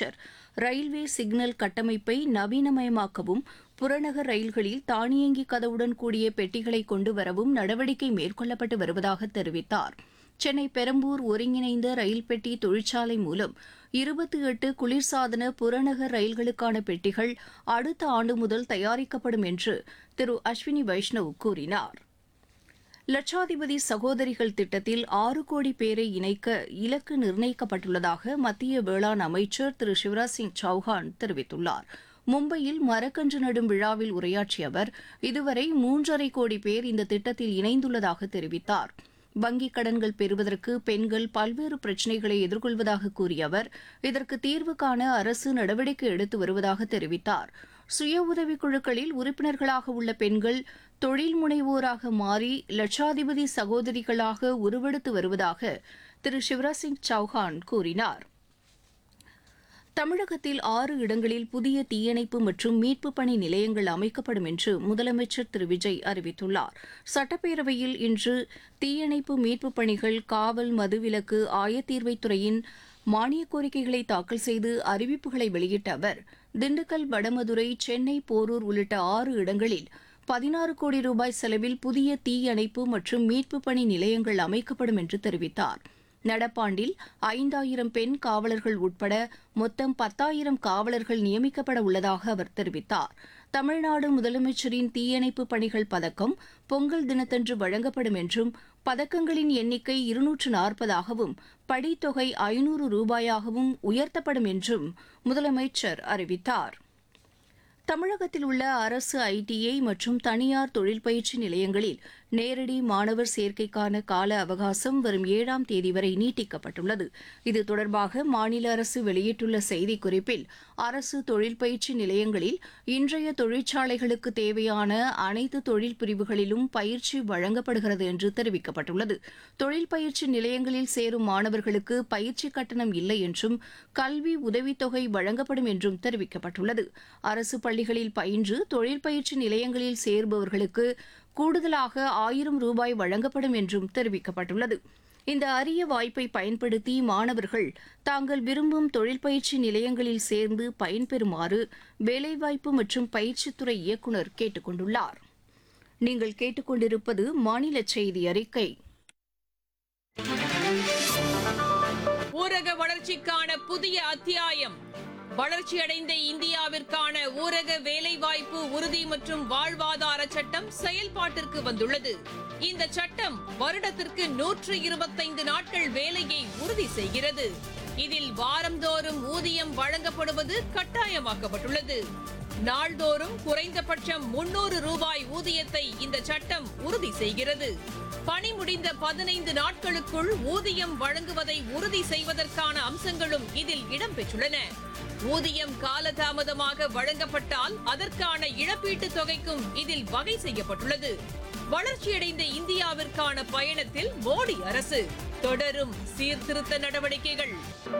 அமைச்சர் railway signal கட்டமைப்பை நவீனமயமாக்கவும் புறநகர் ரயில்களில் தானியங்கி கதவுடன் கூடிய பெட்டிகளை கொண்டு வரவும் நடவடிக்கை மேற்கொள்ளப்பட்டு வருவதாக தெரிவித்தார் சென்னை பெரம்பூர் ஒருங்கிணைந்த ரயில் பெட்டி தொழிற்சாலை மூலம் இருபத்தி எட்டு குளிர்சாதன புறநகர் ரயில்களுக்கான பெட்டிகள் அடுத்த ஆண்டு முதல் தயாரிக்கப்படும் என்று திரு அஸ்வினி வைஷ்ணவ் கூறினார் லட்சாதிபதி சகோதரிகள் திட்டத்தில் ஆறு கோடி பேரை இணைக்க இலக்கு நிர்ணயிக்கப்பட்டுள்ளதாக மத்திய வேளாண் அமைச்சர் திரு சிவராஜ் சிங் சௌஹான் தெரிவித்துள்ளார் மும்பையில் மரக்கன்று நடும் விழாவில் உரையாற்றிய அவர் இதுவரை மூன்றரை கோடி பேர் இந்த திட்டத்தில் இணைந்துள்ளதாக தெரிவித்தார் வங்கிக் கடன்கள் பெறுவதற்கு பெண்கள் பல்வேறு பிரச்சினைகளை எதிர்கொள்வதாக கூறிய அவர் இதற்கு தீர்வு காண அரசு நடவடிக்கை எடுத்து வருவதாக தெரிவித்தார் சுய உதவிக் குழுக்களில் உறுப்பினர்களாக உள்ள பெண்கள் தொழில் முனைவோராக மாறி லட்சாதிபதி சகோதரிகளாக உருவெடுத்து வருவதாக திரு சிவராஜ் சிங் சௌஹான் கூறினார் தமிழகத்தில் ஆறு இடங்களில் புதிய தீயணைப்பு மற்றும் மீட்பு பணி நிலையங்கள் அமைக்கப்படும் என்று முதலமைச்சர் திரு விஜய் அறிவித்துள்ளார் சட்டப்பேரவையில் இன்று தீயணைப்பு மீட்பு பணிகள் காவல் மதுவிலக்கு ஆயத்தீர்வைத்துறையின் மானிய கோரிக்கைகளை தாக்கல் செய்து அறிவிப்புகளை வெளியிட்ட அவர் திண்டுக்கல் வடமதுரை சென்னை போரூர் உள்ளிட்ட ஆறு இடங்களில் பதினாறு கோடி ரூபாய் செலவில் புதிய தீயணைப்பு மற்றும் மீட்பு பணி நிலையங்கள் அமைக்கப்படும் என்று தெரிவித்தார் நடப்பாண்டில் ஐந்தாயிரம் பெண் காவலர்கள் உட்பட மொத்தம் பத்தாயிரம் காவலர்கள் நியமிக்கப்பட உள்ளதாக அவர் தெரிவித்தார் தமிழ்நாடு முதலமைச்சரின் தீயணைப்பு பணிகள் பதக்கம் பொங்கல் தினத்தன்று வழங்கப்படும் என்றும் பதக்கங்களின் எண்ணிக்கை இருநூற்று நாற்பதாகவும் படித்தொகை ஐநூறு ரூபாயாகவும் உயர்த்தப்படும் என்றும் முதலமைச்சர் அறிவித்தார் தமிழகத்தில் உள்ள அரசு ஐடிஐ மற்றும் தனியார் தொழில் பயிற்சி நிலையங்களில் நேரடி மாணவர் சேர்க்கைக்கான கால அவகாசம் வரும் ஏழாம் தேதி வரை நீட்டிக்கப்பட்டுள்ளது இது தொடர்பாக மாநில அரசு வெளியிட்டுள்ள செய்திக்குறிப்பில் அரசு தொழில் பயிற்சி நிலையங்களில் இன்றைய தொழிற்சாலைகளுக்கு தேவையான அனைத்து தொழில் பிரிவுகளிலும் பயிற்சி வழங்கப்படுகிறது என்று தெரிவிக்கப்பட்டுள்ளது தொழில் பயிற்சி நிலையங்களில் சேரும் மாணவர்களுக்கு பயிற்சி கட்டணம் இல்லை என்றும் கல்வி உதவித்தொகை வழங்கப்படும் என்றும் தெரிவிக்கப்பட்டுள்ளது அரசு பள்ளிகளில் பயின்று தொழில் பயிற்சி நிலையங்களில் சேர்பவர்களுக்கு கூடுதலாக ஆயிரம் ரூபாய் வழங்கப்படும் என்றும் தெரிவிக்கப்பட்டுள்ளது இந்த அரிய வாய்ப்பை பயன்படுத்தி மாணவர்கள் தாங்கள் விரும்பும் தொழில் பயிற்சி நிலையங்களில் சேர்ந்து பயன்பெறுமாறு வேலைவாய்ப்பு மற்றும் பயிற்சித்துறை இயக்குநர் கேட்டுக் கொண்டுள்ளார் நீங்கள் கேட்டுக்கொண்டிருப்பது மாநில செய்தி அறிக்கை ஊரக வளர்ச்சிக்கான புதிய அத்தியாயம் வளர்ச்சியடைந்த இந்தியாவிற்கான ஊரக வேலைவாய்ப்பு உறுதி மற்றும் வாழ்வாதார சட்டம் செயல்பாட்டிற்கு வந்துள்ளது இந்த சட்டம் வருடத்திற்கு நூற்று இருபத்தைந்து நாட்கள் வேலையை உறுதி செய்கிறது இதில் வாரந்தோறும் ஊதியம் வழங்கப்படுவது கட்டாயமாக்கப்பட்டுள்ளது நாள்தோறும் குறைந்தபட்சம் முன்னூறு ரூபாய் ஊதியத்தை இந்த சட்டம் உறுதி செய்கிறது பணி முடிந்த பதினைந்து நாட்களுக்குள் ஊதியம் வழங்குவதை உறுதி செய்வதற்கான அம்சங்களும் இதில் இடம்பெற்றுள்ளன ஊதியம் காலதாமதமாக வழங்கப்பட்டால் அதற்கான இழப்பீட்டுத் தொகைக்கும் இதில் வகை செய்யப்பட்டுள்ளது வளர்ச்சியடைந்த இந்தியாவிற்கான பயணத்தில் மோடி அரசு தொடரும் சீர்திருத்த நடவடிக்கைகள்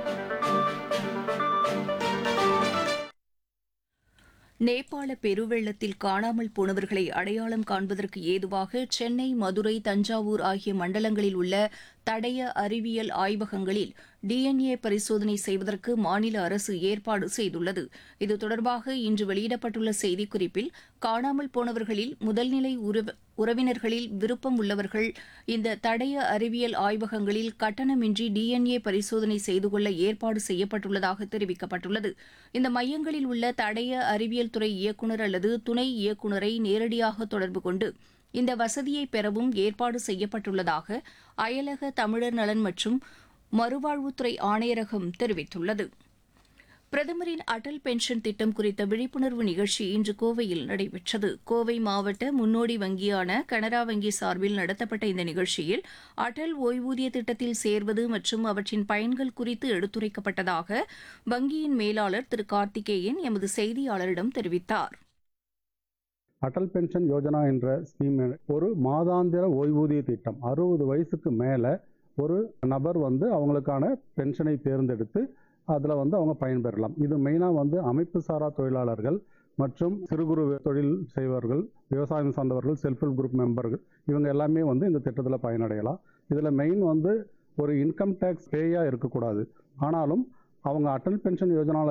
நேபாள பெருவெள்ளத்தில் காணாமல் போனவர்களை அடையாளம் காண்பதற்கு ஏதுவாக சென்னை மதுரை தஞ்சாவூர் ஆகிய மண்டலங்களில் உள்ள தடய அறிவியல் ஆய்வகங்களில் டிஎன்ஏ பரிசோதனை செய்வதற்கு மாநில அரசு ஏற்பாடு செய்துள்ளது இது தொடர்பாக இன்று வெளியிடப்பட்டுள்ள செய்திக்குறிப்பில் காணாமல் போனவர்களில் முதல்நிலை உறவ- உறவினர்களில் விருப்பம் உள்ளவர்கள் இந்த தடய அறிவியல் ஆய்வகங்களில் கட்டணமின்றி டிஎன்ஏ பரிசோதனை செய்து கொள்ள ஏற்பாடு செய்யப்பட்டுள்ளதாக தெரிவிக்கப்பட்டுள்ளது இந்த மையங்களில் உள்ள தடய அறிவியல் துறை இயக்குநர் அல்லது துணை இயக்குநரை நேரடியாக தொடர்பு கொண்டு இந்த வசதியை பெறவும் ஏற்பாடு செய்யப்பட்டுள்ளதாக அயலக தமிழர் நலன் மற்றும் மறுவாழ்வுத்துறை ஆணையரகம் தெரிவித்துள்ளது பிரதமரின் அடல் பென்ஷன் திட்டம் குறித்த விழிப்புணர்வு நிகழ்ச்சி இன்று கோவையில் நடைபெற்றது கோவை மாவட்ட முன்னோடி வங்கியான கனரா வங்கி சார்பில் நடத்தப்பட்ட இந்த நிகழ்ச்சியில் அடல் ஓய்வூதிய திட்டத்தில் சேர்வது மற்றும் அவற்றின் பயன்கள் குறித்து எடுத்துரைக்கப்பட்டதாக வங்கியின் மேலாளர் திரு கார்த்திகேயன் எமது செய்தியாளரிடம் தெரிவித்தார் அடல் பென்ஷன் யோஜனா என்ற ஸ்கீம் ஒரு மாதாந்திர ஓய்வூதிய திட்டம் அறுபது வயசுக்கு மேலே ஒரு நபர் வந்து அவங்களுக்கான பென்ஷனை தேர்ந்தெடுத்து அதில் வந்து அவங்க பயன்பெறலாம் இது மெயினாக வந்து அமைப்பு சாரா தொழிலாளர்கள் மற்றும் சிறு குறு தொழில் செய்வர்கள் விவசாயம் சார்ந்தவர்கள் செல்ஃப் ஹெல்ப் குரூப் மெம்பர்கள் இவங்க எல்லாமே வந்து இந்த திட்டத்தில் பயனடையலாம் இதில் மெயின் வந்து ஒரு இன்கம் டேக்ஸ் பேயாக இருக்கக்கூடாது ஆனாலும் அவங்க அடல் பென்ஷன் யோஜனாவில்